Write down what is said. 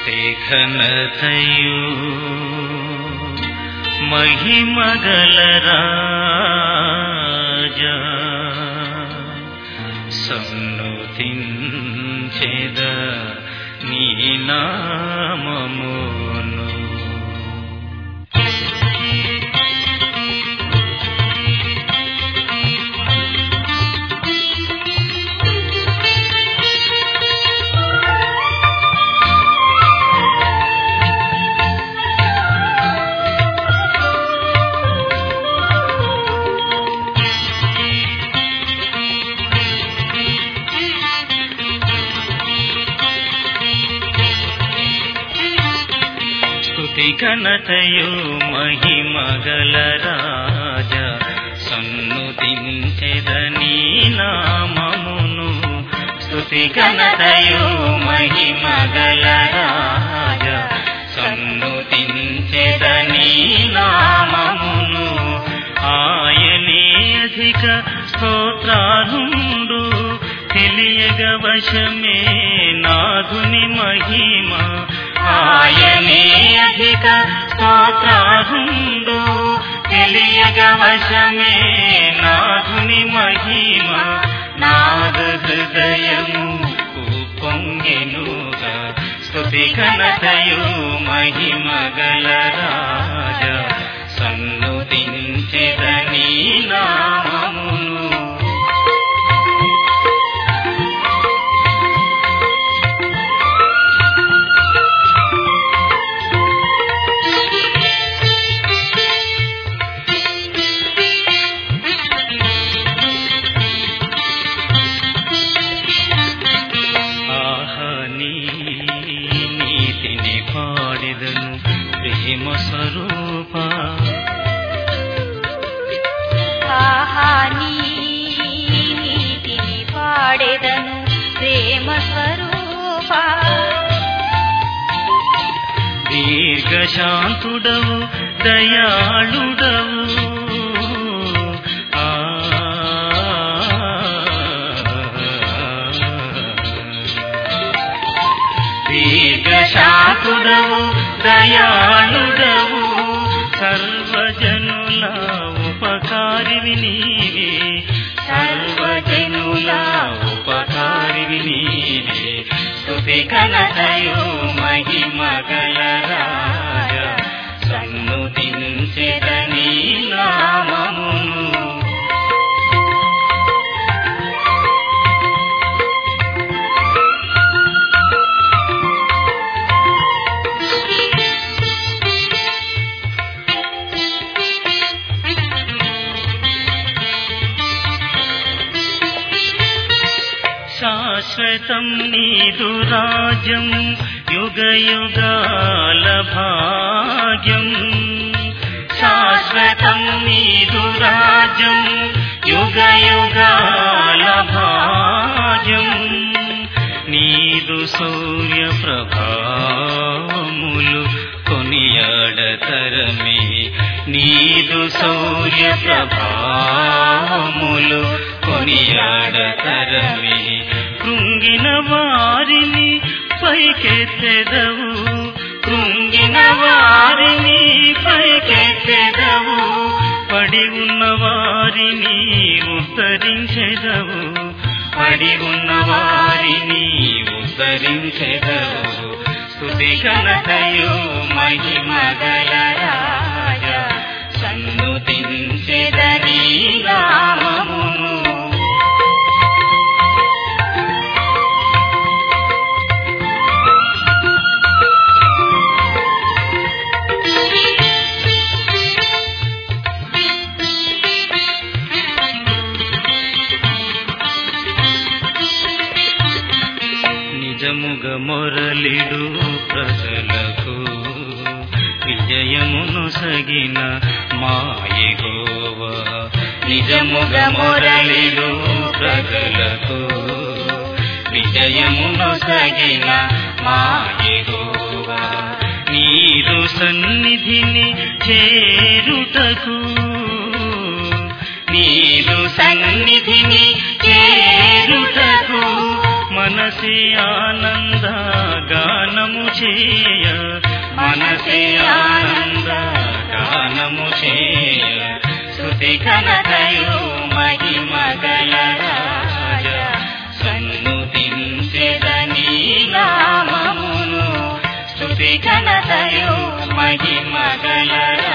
స్తుతి ఘనతయు మహిమగల రాజా సన్నుతించెద నీ నామమును స్తుతి ఘనతయు మహిమగల రాజ సన్నుతించెదని నామమును స్తుతి ఘనతయు మహిమగల రాజ సన్నుతించెదని నామమును ఆయనే అధిక స్తోత్రాలుండు తెలియగ వశమే నాదుని మహిమ ఆయనే అధిక స్తోత్రాలుండు తెలియగ వశమే నాదుని మహిమ నాద హృదయము పొంగెనుగా స్తుతి ఘనతయు మహిమగల రాజ సన్నుతించెదని నామమును ఆహా నీ నీతిని పాడిదను ప్రేమ స్వరూప ఆహా నీ నీతిని పాడెదను ప్రేమ స్వరూప దీర్ఘశాంతుడవు దయాళుడవు ఆ దీర్ఘశాంతుడవు దయాళుడవు సర్వజనుల ఉపకారివి నీవే సర్వజనుల ఉపకారివి నీవే స్తుతి ఘనతయు మహిమగల రాజ సన్నుతించెదని నామమును శాశ్వతం నీదు రాజ్యం యుగ యుగాల భాగ్యం శాశ్వతం నీదు రాజ్యం యుగ యుగాల భాగ్యం నీదు సూర్య ప్రభాములు కొనియాడతరమే నీదు సూర్య ప్రభాములు కొనియాడతరమే కృంగిన వారిని పైకెత్తెదవు కృంగిన వారిని పైకెత్తెదవు పడి ఉన్న వారిని ఉద్ధరించెదవు పడి ఉన్న వారిని ఉద్ధరించెదవు స్తుతి ఘనతయు మహిమగల రాజ సన్నుతించెదని నామమును నిజముగ మొరలిడు ప్రజలకు విజయమును సగిన మాయగోవ నిజముగ మొరలిడు ప్రజలకు విజయమును సగిన మాయగోవ నీరు సన్నిధిని చేరుటకు నీరు సన్నిధిని చేరుటకు మనసే ఆనంద గానము చేయ మనసే ఆనంద గానము చేయ శృతి ఘనతయు మహిమగల రాజ సన్నుతించెదని నామమును స్తుతి ఘనతయు మహిమగల